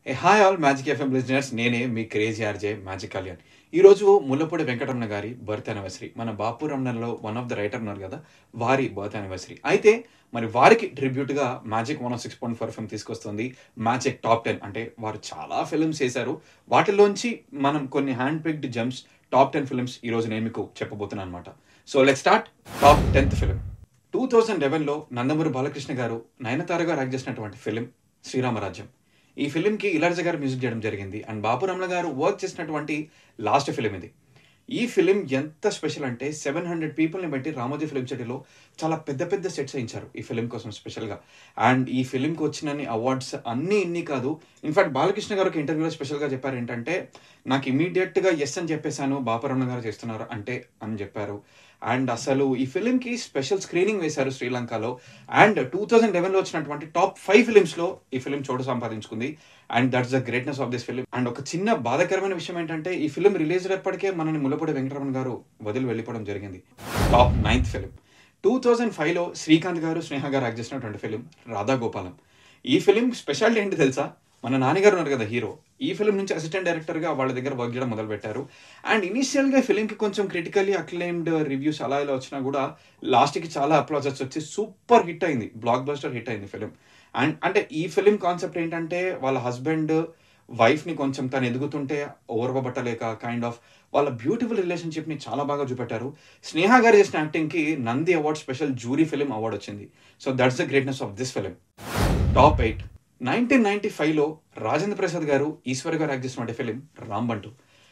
ఏ hi all magic FM listeners నేనే మీ crazy RJ magic Kalyan ఈరోజు ముల్లపూడి వెంకటరమణ గారి బర్త్ అనివర్సరీ మన బాపు రమణలో వన్ ఆఫ్ ద రైటర్ ఉన్నారు కదా వారి బర్త్ అనివర్సరీ అయితే మరి వారికి ట్రిబ్యూట్గా magic one oh six point four film తీసుకొస్తుంది మ్యాజిక్ టాప్ టెన్ అంటే వారు చాలా ఫిల్మ్స్ చేశారు వాటిలోంచి మనం కొన్ని hand picked gems top ten films ఈరోజు నేను మీకు చెప్పబోతున్నాను అనమాట so let start top tenth film two thousand లెవెన్లో నందమూరి బాలకృష్ణ గారు నయనతార గారు యాక్ట్ చేసినటువంటి ఫిలిం శ్రీరామరాజ్యం ఈ ఫిలింకి ఇలార్జ గారు మ్యూజిక్ చేయడం జరిగింది అండ్ బాపు రమణ గారు వర్క్ చేసినటువంటి లాస్ట్ ఫిలిం ఇది ఈ ఫిలిం ఎంత స్పెషల్ అంటే సెవెన్ హండ్రెడ్ పీపుల్ని బట్టి రామోజీ ఫిలిం సిటీలో చాలా పెద్ద పెద్ద సెట్స్ వేయించారు ఈ ఫిలిం కోసం స్పెషల్గా అండ్ ఈ ఫిలింకి వచ్చినన్ని అవార్డ్స్ అన్నీ ఇన్ని కాదు ఇన్ఫాక్ట్ బాలకృష్ణ గారు ఒక ఇంటర్వ్యూలో స్పెషల్గా చెప్పారు ఏంటంటే నాకు ఇమీడియట్గా ఎస్ అని చెప్పేశాను బాపరమణ గారు చేస్తున్నారు అంటే అని చెప్పారు అండ్ అసలు ఈ ఫిలింకి స్పెషల్ స్క్రీనింగ్ వేశారు శ్రీలంకలో అండ్ టూ థౌజండ్ లెవెన్లో వచ్చినటువంటి టాప్ ఫైవ్ ఫిలిమ్స్లో ఈ ఫిలిం చోటు సంపాదించుకుంది and that's the greatness of this film and ఒక చిన్న బాధాకరమైన విషయం ఏంటంటే ఈ ఫిలిం రిలీజ్ అయ్యేప్పటికే మనని ముల్లపూడి వెంకటరమణ గారు వదిలి వెళ్ళిపోవడం జరిగింది top ninth film two thousand ఫైవ్లో శ్రీకాంత్ గారు స్నేహ గారు యాక్ట్ చేసినటువంటి ఫిలిం రాధా గోపాలం ఈ ఫిలిం స్పెషాలిటీ ఏంటి తెలుసా మన నాన్నగారు ఉన్నారు కదా హీరో ఈ ఫిలిం నుంచి అసిస్టెంట్ డైరెక్టర్గా వాళ్ళ దగ్గర వర్క్ చేయడం మొదలు పెట్టారు అండ్ ఇనిషియల్గా ఫిలింకి కొంచెం క్రిటికల్లీ అక్లైమ్డ్ రివ్యూస్ అలా ఇలా వచ్చినా కూడా లాస్ట్కి చాలా అప్లాజెస్ వచ్చి సూపర్ హిట్ అయింది బ్లాక్ బస్టర్ హిట్ అయింది ఫిలిం అండ్ అంటే ఈ ఫిలిం కాన్సెప్ట్ ఏంటంటే వాళ్ళ హస్బెండ్ వైఫ్ని కొంచెం తను ఎదుగుతుంటే ఓర్వబట్టలేక కైండ్ ఆఫ్ వాళ్ళ బ్యూటిఫుల్ రిలేషన్షిప్ని చాలా బాగా చూపెట్టారు స్నేహ గారు చేసిన యాక్టింగ్కి Nandi award special jury film award వచ్చింది so that's the greatness of this film top eight nineteen ninety ఫైవ్లో రాజేంద్ర ప్రసాద్ గారు ఈశ్వర్ గారు యాక్ట్ చేసినటువంటి ఫిలిం రాంబంటు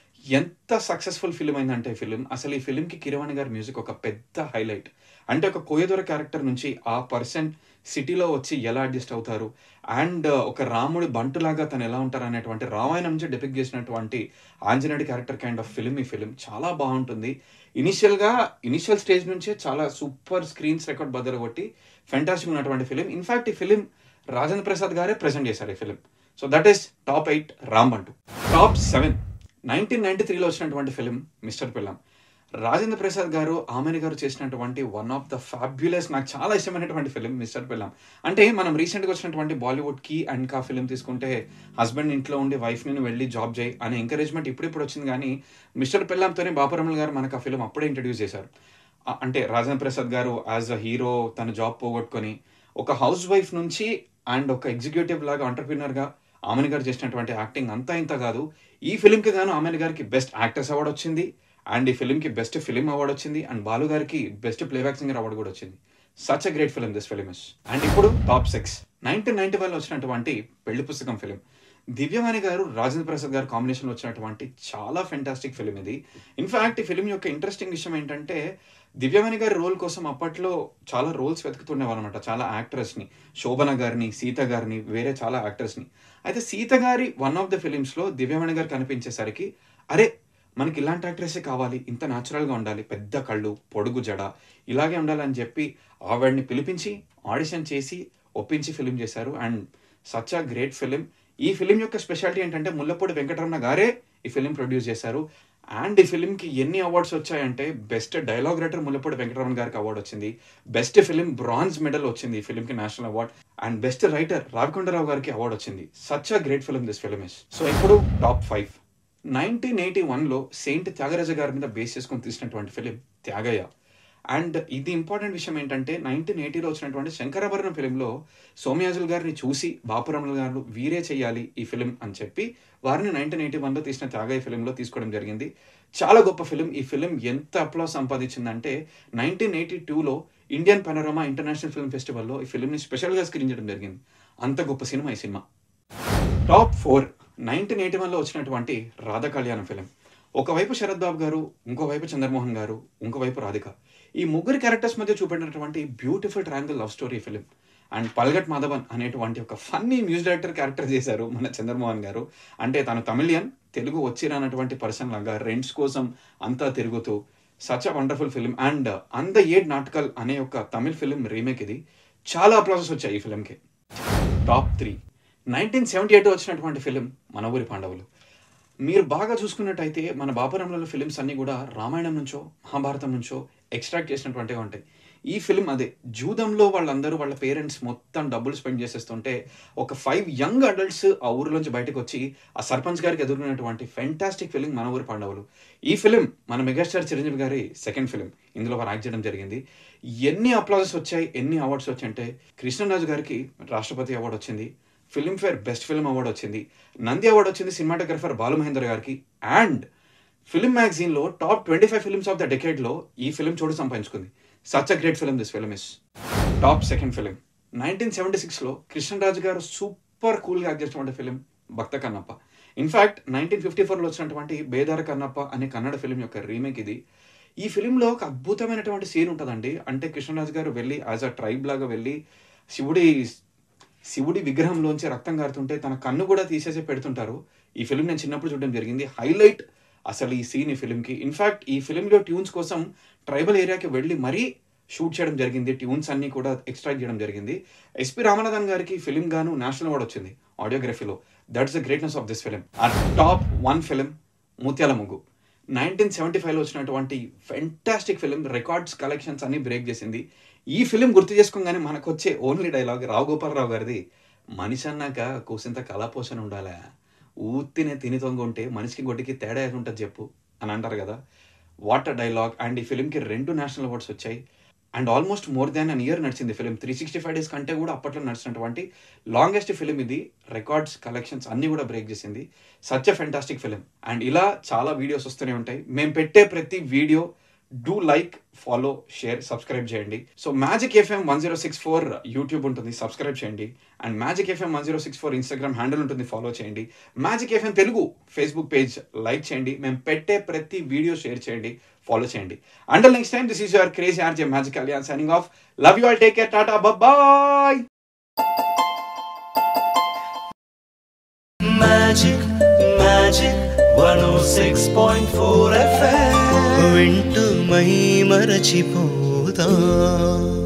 ఎంత సక్సెస్ఫుల్ ఫిలిం అయిందంటే ఈ ఫిలిం అసలు ఈ ఫిలింకి కిరవాణి గారి మ్యూజిక్ ఒక పెద్ద హైలైట్ అంటే ఒక కోయదొర క్యారెక్టర్ నుంచి ఆ పర్సన్ సిటీలో వచ్చి ఎలా అడ్జస్ట్ అవుతారు అండ్ ఒక రాముడి బంటులాగా తను ఎలా ఉంటారు అనేటువంటి రామాయణం నుంచి డెపిక్ చేసినటువంటి ఆంజనేయుడి క్యారెక్టర్ కైండ్ ఆఫ్ ఫిలిం ఈ ఫిలిం చాలా బాగుంటుంది ఇనిషియల్గా ఇనిషియల్ స్టేజ్ నుంచే చాలా సూపర్ స్క్రీన్స్ రికార్డ్ బద్దలు కొట్టి ఫెంటాస్టిక్ ఉన్నటువంటి ఫిలిం ఇన్ఫాక్ట్ ఈ ఫిలిం రాజేంద్ర ప్రసాద్ గారే ప్రజెంట్ చేశారు ఈ film so that is top eight Rambantu top seven nineteen ninety త్రీలో వచ్చినటువంటి ఫిలిం మిస్టర్ పిల్లం రాజేంద్ర ప్రసాద్ గారు ఆమెని గారు చేసినటువంటి వన్ ఆఫ్ ద ఫ్యాబ్యులస్ నాకు చాలా ఇష్టమైనటువంటి ఫిలిం మిస్టర్ పిల్లం అంటే మనం రీసెంట్గా వచ్చినటువంటి బాలీవుడ్ కి అండ్ కా ఫిలిం తీసుకుంటే హస్బెండ్ ఇంట్లో ఉండి వైఫ్ని వెళ్ళి జాబ్ చేయి అనే ఎంకరేజ్మెంట్ ఇప్పుడిప్పుడు వచ్చింది కానీ మిస్టర్ పిల్లంతోనే బాపురమల్ గారు మనకు ఆ ఫిలిం అప్పుడే ఇంట్రడ్యూస్ చేశారు ఆ- అంటే రాజేంద్ర ప్రసాద్ గారు యాజ్ అ హీరో తన జాబ్ పోగొట్టుకొని ఒక హౌస్ వైఫ్ నుంచి అండ్ ఒక ఎగ్జిక్యూటివ్ లాగా entrepreneur గా ఆమెని గారు చేసినటువంటి యాక్టింగ్ అంతా ఇంత కాదు ఈ ఫిలింకి గాను ఆమెని గారికి బెస్ట్ యాక్టర్స్ అవార్డు వచ్చింది అండ్ ఈ ఫిలింకి బెస్ట్ ఫిలిం అవార్డు వచ్చింది అండ్ బాలు గారికి బెస్ట్ ప్లేబ్యాక్ సింగర్ అవార్డు కూడా వచ్చింది such a great film this film is and ఇప్పుడు టాప్ సిక్స్ నైన్టీన్ నైన్టీ వన్లో వచ్చినటువంటి పెళ్లి పుస్తకం ఫిలిం దివ్యవాణి గారు రాజేంద్ర ప్రసాద్ గారు కాంబినేషన్లో వచ్చినటువంటి చాలా ఫెంటాస్టిక్ ఫిలిం ఇది ఇన్ఫాక్ట్ ఈ ఫిలిం యొక్క ఇంట్రెస్టింగ్ విషయం ఏంటంటే దివ్యవాణి గారి రోల్ కోసం అప్పట్లో చాలా రోల్స్ వెతుకుతుండేవారు అనమాట చాలా యాక్టర్స్ని శోభన గారిని సీత గారిని వేరే చాలా యాక్టర్స్ని అయితే సీత గారి వన్ ఆఫ్ ద ఫిలిమ్స్లో దివ్యవాణి గారు కనిపించేసరికి అరే మనకి ఇలాంటి యాక్ట్రెస్సే కావాలి ఇంత న్యాచురల్గా ఉండాలి పెద్ద కళ్ళు పొడుగు జడ ఇలాగే ఉండాలని చెప్పి ఆవిడని పిలిపించి ఆడిషన్ చేసి ఒప్పించి ఫిలిం చేశారు and such a great film ఈ ఫిలిం యొక్క స్పెషాలిటీ ఏంటంటే ముల్లపూడి వెంకటరమణ గారే ఈ ఫిలిం ప్రొడ్యూస్ చేశారు అండ్ ఈ ఫిలింకి ఎన్ని అవార్డ్స్ వచ్చాయంటే best dialogue writer Mullapudi Venkataramana గారికి అవార్డు వచ్చింది బెస్ట్ ఫిలిం బ్రాంజ్ మెడల్ వచ్చింది ఈ ఫిలింకి national award and best writer Ravikondarao గారికి అవార్డు వచ్చింది such a great film this film is so ఇప్పుడు టాప్ ఫైవ్ నైన్టీన్ ఎయిటీ వన్లో సెయింట్ త్యాగరాజ గారి మీద బేస్ చేసుకొని తీసినటువంటి ఫిలిం త్యాగయ్య అండ్ ఇది ఇంపార్టెంట్ విషయం ఏంటంటే నైన్టీన్ ఎయిటీలో వచ్చినటువంటి శంకరాభరణం ఫిలింలో సోమయాజుల్ గారిని చూసి బాపురమణ గారు వీరే చేయాలి ఈ ఫిలిం అని చెప్పి వారిని నైన్టీన్ ఎయిటీ వన్లో తీసిన త్యాగయ్య ఫిలింలో తీసుకోవడం జరిగింది చాలా గొప్ప ఫిలిం ఈ ఫిలిం ఎంత అప్లాస్ సంపాదించిందంటే నైన్టీన్ ఎయిటీ టూలో ఇండియన్ పనోరమా ఇంటర్నేషనల్ ఫిల్మ్ ఫెస్టివల్లో ఈ ఫిలింని స్పెషల్గా స్క్రీన్ చేయడం జరిగింది అంత గొప్ప సినిమా ఈ సినిమా టాప్ ఫోర్ నైన్టీన్ ఎయిటీ వన్లో వచ్చినటువంటి రాధా కళ్యాణం ఫిలిం ఒకవైపు శరత్ బాబు గారు ఇంకోవైపు చంద్రమోహన్ గారు ఇంకోవైపు రాధిక ఈ ముగ్గురు క్యారెక్టర్స్ మధ్య చూపెట్టినటువంటి beautiful triangle love story film and Palghat Madhavan అనేటువంటి ఒక ఫన్నీ మ్యూజిక్ డైరెక్టర్ క్యారెక్టర్ చేశారు మన చంద్రమోహన్ గారు అంటే తను తమిళియన్ తెలుగు వచ్చిరానటువంటి పర్సన్ లాగా రెంట్స్ కోసం అంతా తిరుగుతూ such a wonderful film and అంద ఏడ్ నాటకల్ అనే ఒక తమిళ్ ఫిలిం రీమేక్ ఇది చాలా అప్లాసెస్ వచ్చాయి ఈ ఫిలింకి top three nineteen seventy eight వచ్చినటువంటి ఫిలిం మన ఊరి పాండవులు మీరు బాగా చూసుకున్నట్టయితే మన బాపురంలో ఫిలిమ్స్ అన్నీ కూడా రామాయణం నుంచో మహాభారతం నుంచో ఎక్స్ట్రాక్ట్ చేసినటువంటివి ఉంటాయి ఈ ఫిల్మ్ అదే జూదంలో వాళ్ళందరూ వాళ్ళ పేరెంట్స్ మొత్తం డబ్బులు స్పెండ్ చేసేస్తుంటే ఒక ఫైవ్ యంగ్ అడల్ట్స్ ఆ ఊరిలోంచి బయటకు వచ్చి ఆ సర్పంచ్ గారికి ఎదుర్కొన్నటువంటి ఫెంటాస్టిక్ ఫిలిం మన ఊరి పాండవులు ఈ ఫిలిం మన మెగాస్టార్ చిరంజీవి గారి సెకండ్ ఫిలిం ఇందులో వారు యాక్ట్ చేయడం జరిగింది ఎన్ని అప్లాజెస్ వచ్చాయి ఎన్ని అవార్డ్స్ వచ్చాయంటే కృష్ణరాజు గారికి రాష్ట్రపతి అవార్డు వచ్చింది ఫిల్మ్ఫేర్ బెస్ట్ ఫిల్మ్ అవార్డు వచ్చింది నంది అవార్డు వచ్చింది సినిమాటోగ్రఫర్ బాలు మహేందర్ గారికి అండ్ ఫిల్మ్ మ్యాగజీన్లో top twenty five films of the డెకేడ్లో ఈ ఫిల్మ్ చోటు సంపాదించుకుంది such a great film this film is top second film nineteen seventy సిక్స్లో కృష్ణరాజు గారు సూపర్ కూల్గా యాక్ట్ చేసినటువంటి film Bhakta Kannappa in fact nineteen fifty ఫోర్లో వచ్చినటువంటి బేదార కన్నప్ప అనే కన్నడ ఫిలిం యొక్క రీమేక్ ఇది ఈ ఫిలింలో ఒక అద్భుతమైనటువంటి సీన్ ఉంటుందండి అంటే కృష్ణరాజు గారు వెళ్ళి యాజ్ అ ట్రైబ్ లాగా వెళ్ళి శివుడి శివుడి విగ్రహంలోంచి రక్తం కారుతుంటే తన కన్ను కూడా తీసేసి పెడుతుంటారు ఈ ఫిలిం నేను చిన్నప్పుడు చూడడం జరిగింది హైలైట్ అసలు ఈ సీన్ ఈ ఫిలింకి ఇన్ఫాక్ట్ ఈ ఫిలింలో ట్యూన్స్ కోసం ట్రైబల్ ఏరియాకి వెళ్ళి మరీ షూట్ చేయడం జరిగింది ట్యూన్స్ అన్ని కూడా ఎక్స్ట్రాక్ట్ చేయడం జరిగింది ఎస్పి రామనాథన్ గారికి ఫిలిం గాను నేషనల్ అవార్డు వచ్చింది ఆడియోగ్రఫీలో that's the greatness of this film ఆ top one film Muthyala Muggu nineteen seventy ఫైవ్లో వచ్చినటువంటి ఫెంటాస్టిక్ ఫిలిం రికార్డ్స్ కలెక్షన్స్ అన్ని బ్రేక్ చేసింది ఈ ఫిలిం గుర్తు చేసుకోగానే మనకు వచ్చే ఓన్లీ డైలాగ్ రావు గోపాలరావు గారిది మనిషి అన్నాక కూసింత కళాపోషణ ఉండాలా ఊత్తినే తిని తొంగుంటే మనిషికి గొడ్డికి తేడా ఏది ఉంటుంది చెప్పు అని అంటారు కదా వాటర్ డైలాగ్ అండ్ ఈ ఫిలింకి రెండు నేషనల్ అవార్డ్స్ వచ్చాయి and almost more than an year నడిచింది film three sixty five days కంటే కూడా అప్పట్లో నడిచినటువంటి లాంగెస్ట్ ఫిలిం ఇది రికార్డ్స్ కలెక్షన్స్ అన్ని కూడా బ్రేక్ చేసింది such a fantastic film and ఇలా చాలా వీడియోస్ వస్తూనే ఉంటాయి మేము పెట్టే ప్రతి video do like follow share subscribe చేయండి so magic FM one zero six four YouTube ఉంటుంది సబ్స్క్రైబ్ చేయండి and magic FM one zero six four Instagram handle ఉంటుంది ఫాలో చేయండి magic FM Telugu Facebook page like చేయండి మేము పెట్టే ప్రతి వీడియో షేర్ చేయండి ఫాలో చేయండి until next time this is your crazy RJ magic అలియాన్ signing off love you all take care tata bye Magic, magic, 106.4 FM. వింటూ మై మరచిపోతా